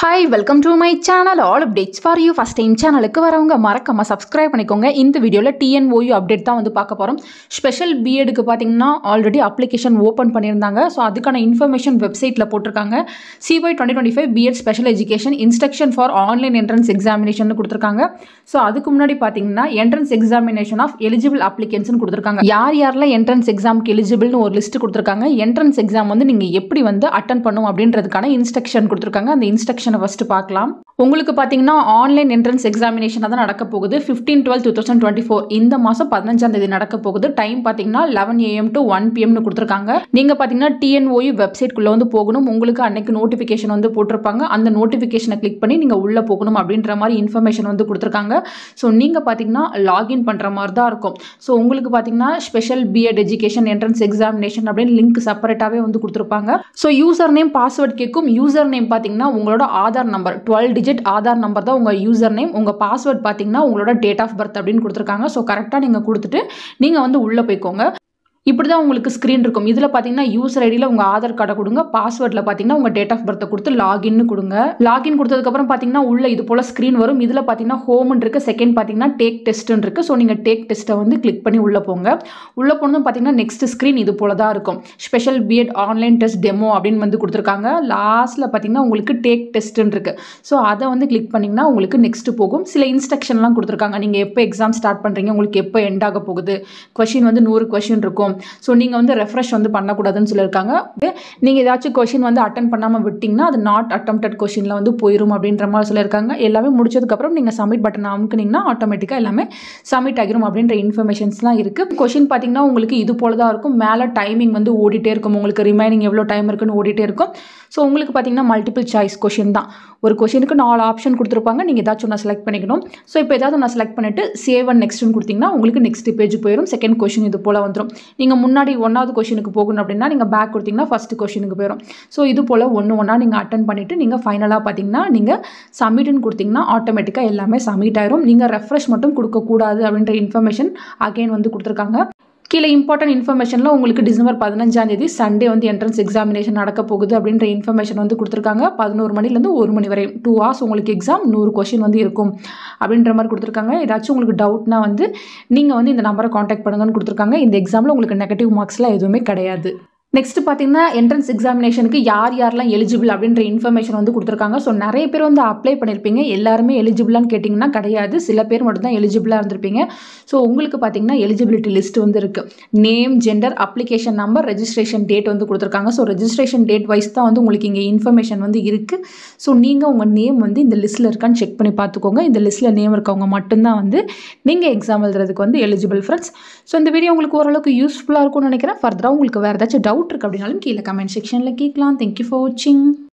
hi welcome to my channel all updates for you first time சேனலுக்கு வரவங்க மறக்காம subscribe பண்ணிக்கோங்க இந்த வீடியோவில் டிஎன்ஓயு அப்டேட் தான் வந்து பார்க்க போகிறோம் ஸ்பெஷல் பிஎடுக்கு பார்த்தீங்கன்னா ஆல்ரெடி அப்ளிகேஷன் ஓப்பன் பண்ணியிருந்தாங்க ஸோ அதுக்கான இன்ஃபர்மேஷன் வெப்சைட்டில் போட்டிருக்காங்க CY twenty twenty five BEd special education instruction for online entrance examination கொடுத்துருக்காங்க ஸோ அதுக்கு முன்னாடி பார்த்தீங்கன்னா என்ட்ரன்ஸ் எக்ஸாமினேஷன் ஆஃப் எலிஜிபிள் அப்ளிகன்ஸ்னு கொடுத்துருக்காங்க யார் யாரெல்லாம் என்ட்ரன்ஸ் எக்ஸாமுக்கு எலிஜிபிள்னு ஒரு லிஸ்ட் கொடுத்துருக்காங்க என்ட்ரன்ஸ் எக்ஸாம் வந்து நீங்கள் எப்படி வந்து அட்டன் பண்ணும் அப்படின்றதுக்கான இன்ஸ்ட்ரக்ஷன் கொடுத்துருக்காங்க அந்த இன்ஸ்ட்ரக்ஷனை ஃபஸ்ட்டு பார்க்கலாம் உங்களுக்கு பார்த்தீங்கன்னா ஆன்லைன் என்ட்ரன்ஸ் எக்ஸாமினேஷன் தான் நடக்க போகுது fifteen twelve two thousand twenty four இந்த மாதம் பதினஞ்சாம் தேதி நடக்க போகுது டைம் பார்த்தீங்கன்னா லெவன் ஏஎம் டு ஒன் பிஎம்னு கொடுத்துருக்காங்க நீங்கள் பார்த்தீங்கன்னா டிஎன்ஓயு வெப்சைட்குள்ளே வந்து போகணும் உங்களுக்கு அன்னைக்கு நோட்டிஃபிகேஷன் வந்து போட்டிருப்பாங்க அந்த நோட்டிஃபிகேஷனை கிளிக் பண்ணி நீங்கள் உள்ளே போகணும் அப்படின்ற மாதிரி இன்ஃபர்மேஷன் வந்து கொடுத்துருக்காங்க ஸோ நீங்கள் பார்த்தீங்கன்னா லாகின் பண்ணுற மாதிரி தான் இருக்கும் ஸோ உங்களுக்கு பார்த்தீங்கன்னா special BEd education entrance examination அப்படின்னு லிங்க் செப்பரேட்டாகவே வந்து கொடுத்துருப்பாங்க ஸோ யூசர் நேம் பாஸ்வேர்ட் கேட்கும் யூசர் நேம் பார்த்தீங்கன்னா உங்களோட Aadhaar number twelve digit Aadhaar number தான் உங்கள் யூசர் நேம் உங்கள் பாஸ்வேர்ட் பார்த்தீங்கன்னா உங்களோட டேட் ஆஃப் பர்த் அப்படின்னு கொடுத்துருக்காங்க ஸோ கரெக்டாக நீங்கள் கொடுத்துட்டு நீங்கள் வந்து உள்ளே போய்க்கோங்க இப்படி தான் உங்களுக்கு ஸ்க்ரீன் இருக்கும் இதில் பார்த்தீங்கன்னா யூசர் ஐடியில் உங்கள் ஆதார் கார்டை கொடுங்க பாஸ்வேர்டில் பார்த்தீங்கன்னா உங்கள் டேட் ஆஃப் பர்த்தை கொடுத்து லாகின்னு கொடுங்க லாகின் கொடுத்ததுக்கப்புறம் பார்த்தீங்கன்னா உள்ள இது போல் ஸ்க்ரீன் வரும் இதில் பார்த்தீங்கன்னா ஹோம்னு இருக்குது செகண்ட் பார்த்தீங்கன்னா டேக் டெஸ்ட்டுன்னு இருக்குது ஸோ நீங்கள் டேக் டெஸ்ட்டை வந்து கிளிக் பண்ணி உள்ளே போங்க உள்ளே போனதும் பார்த்தீங்கன்னா நெக்ஸ்ட் ஸ்க்ரீன் இது போல தான் இருக்கும் special BEd online test demo அப்படின்னு வந்து கொடுத்துருக்காங்க லாஸ்ட்டில் பார்த்தீங்கன்னா உங்களுக்கு டேக் டெஸ்ட்டுன்னு இருக்குது ஸோ அதை வந்து கிளிக் பண்ணிங்கன்னா உங்களுக்கு நெக்ஸ்ட் போகும் சில இன்ஸ்ட்ரக்ஷன்லாம் கொடுத்துருக்காங்க நீங்கள் எப்போ எக்ஸாம் ஸ்டார்ட் பண்ணுறீங்க உங்களுக்கு எப்போ எண்ட் ஆக போகுது கொஷின் வந்து நூறு கொஷின் இருக்கும் ஸோ நீங்கள் வந்து ரெஃப்ரெஷ் வந்து பண்ணக்கூடாதுன்னு சொல்லியிருக்காங்க நீங்கள் ஏதாச்சும் கொஷின் வந்து அட்டன் பண்ணாமல் விட்டிங்கன்னா அது நாட் அட்டம்ப்டட் கொஷினில் வந்து போயிடும் அப்படின்ற மாதிரி சொல்லியிருக்காங்க எல்லாமே முடிச்சதுக்கப்புறம் நீங்கள் சப்மிட் பட்டன் அமுக்குனீங்கன்னா ஆட்டோமேட்டிக்காக எல்லாமே சப்மிட் ஆகிரும் அப்படின்ற இன்ஃபர்மேஷன்ஸ்லாம் இருக்குது கொஷின் பார்த்தீங்கன்னா உங்களுக்கு இது போல தான் இருக்கும் மேலே டைமிங் வந்து ஓடிட்டே இருக்கும் உங்களுக்கு ரிமைனிங் எவ்வளோ டைம் இருக்குன்னு ஓடிட்டே இருக்கும் ஸோ உங்களுக்கு பார்த்தீங்கன்னா மல்டிபிள் சாய்ஸ் கொஷின் தான் ஒரு கொஷினுக்கு நாலு ஆப்ஷன் கொடுத்துருப்பாங்க நீங்கள் ஏதாச்சும் ஒன்று செலக்ட் பண்ணிக்கணும் ஸோ இப்போ ஏதாவது ஒன்று செலக்ட் பண்ணிவிட்டு சேவ் அண்ட் நெக்ஸ்ட்னு கொடுத்தீங்கன்னா உங்களுக்கு நெக்ஸ்ட் பேஜ் போயிடும் செகண்ட் கொஷின் இது போல் வந்துடும் நீங்கள் முன்னாடி ஒன்றாவது கொஷினுக்கு போகணும் அப்படின்னா நீங்கள் பேக் கொடுத்தீங்கன்னா ஃபஸ்ட்டு கொஷினுக்கு போயிடும் ஸோ இது போல் ஒன்று ஒன்றா நீங்கள் அட்டன் பண்ணிவிட்டு நீங்கள் ஃபைனலாக பார்த்தீங்கன்னா நீங்கள் சப்மிட்னு கொடுத்தீங்கன்னா ஆட்டோமேட்டிக்காக எல்லாமே சப்மிட் ஆயிரும் நீங்கள் ரெஃப்ரெஷ் மட்டும் கொடுக்கக்கூடாது அப்படின்ற இன்ஃபர்மேஷன் அகைன் வந்து கொடுத்துருக்காங்க கீழே இம்பார்ட்டன்ட் இன்ஃபர்மேஷனில் உங்களுக்கு டிசம்பர் பதினஞ்சாம் தேதி சண்டே வந்து என்ட்ரன்ஸ் எக்ஸாமினேஷன் நடக்க போகுது அப்படின்ற இன்ஃபர்மேஷன் வந்து கொடுத்துருக்காங்க பதினோரு மணிலேருந்து ஒரு மணி வரை டூ ஹவர்ஸ் உங்களுக்கு எக்ஸாம் நூறு கொஷின் வந்து இருக்கும் அப்படின்ற மாதிரி கொடுத்துருக்காங்க ஏதாச்சும் உங்களுக்கு டவுட்னா வந்து நீங்கள் வந்து இந்த நம்பரை காண்டாக்ட் பண்ணுங்கன்னு கொடுத்துருக்காங்க இந்த எக்ஸாமில் உங்களுக்கு நெகட்டிவ் மார்க்ஸ்லாம் எதுவுமே கிடையாது நெக்ஸ்ட் பார்த்தீங்கன்னா என்ட்ரன்ஸ் எக்ஸாமினேஷனுக்கு யார் யாரெல்லாம் எலிஜிபிள் அப்படின்ற இன்ஃபர்மேஷன் வந்து கொடுத்துருக்காங்க ஸோ நிறைய பேர் வந்து அப்ளை பண்ணியிருப்பீங்க எல்லாருமே எலிஜிபிளான்னு கேட்டிங்கன்னா கிடையாது சில பேர் மட்டும் தான் எலிஜிபிளாக இருந்திருப்பீங்க ஸோ உங்களுக்கு பார்த்தீங்கன்னா எலிஜிபிலிட்டி லிஸ்ட் வந்து இருக்குது name gender application number registration date வந்து கொடுத்துருக்காங்க ஸோ ரெஜிஸ்ட்ரேஷன் டேட் வைஸ் தான் வந்து உங்களுக்கு இங்கே இன்ஃபர்மேஷன் வந்து இருக்குது ஸோ நீங்கள் உங்கள் நேம் வந்து இந்த லிஸ்ட்டில் இருக்கான்னு செக் பண்ணி பார்த்துக்கோங்க இந்த லிஸ்ட்டில் நேம் இருக்கவங்க மட்டும்தான் வந்து நீங்கள் எக்ஸாம் எழுதுறதுக்கு வந்து எலிஜிபிள் ஃப்ரெண்ட்ஸ் ஸோ இந்த வீடியோ உங்களுக்கு ஓரளவுக்கு யூஸ்ஃபுல்லாக இருக்கும்னு நினைக்கிறேன் ஃபர்தராக உங்களுக்கு வேறு ஏதாச்சும் டவுட் இருக்குது அப்படின்னாலும் கீழே கமெண்ட் செக்ஷனில் கேட்கலாம் தேங்க்யூ ஃபார் வாட்சிங்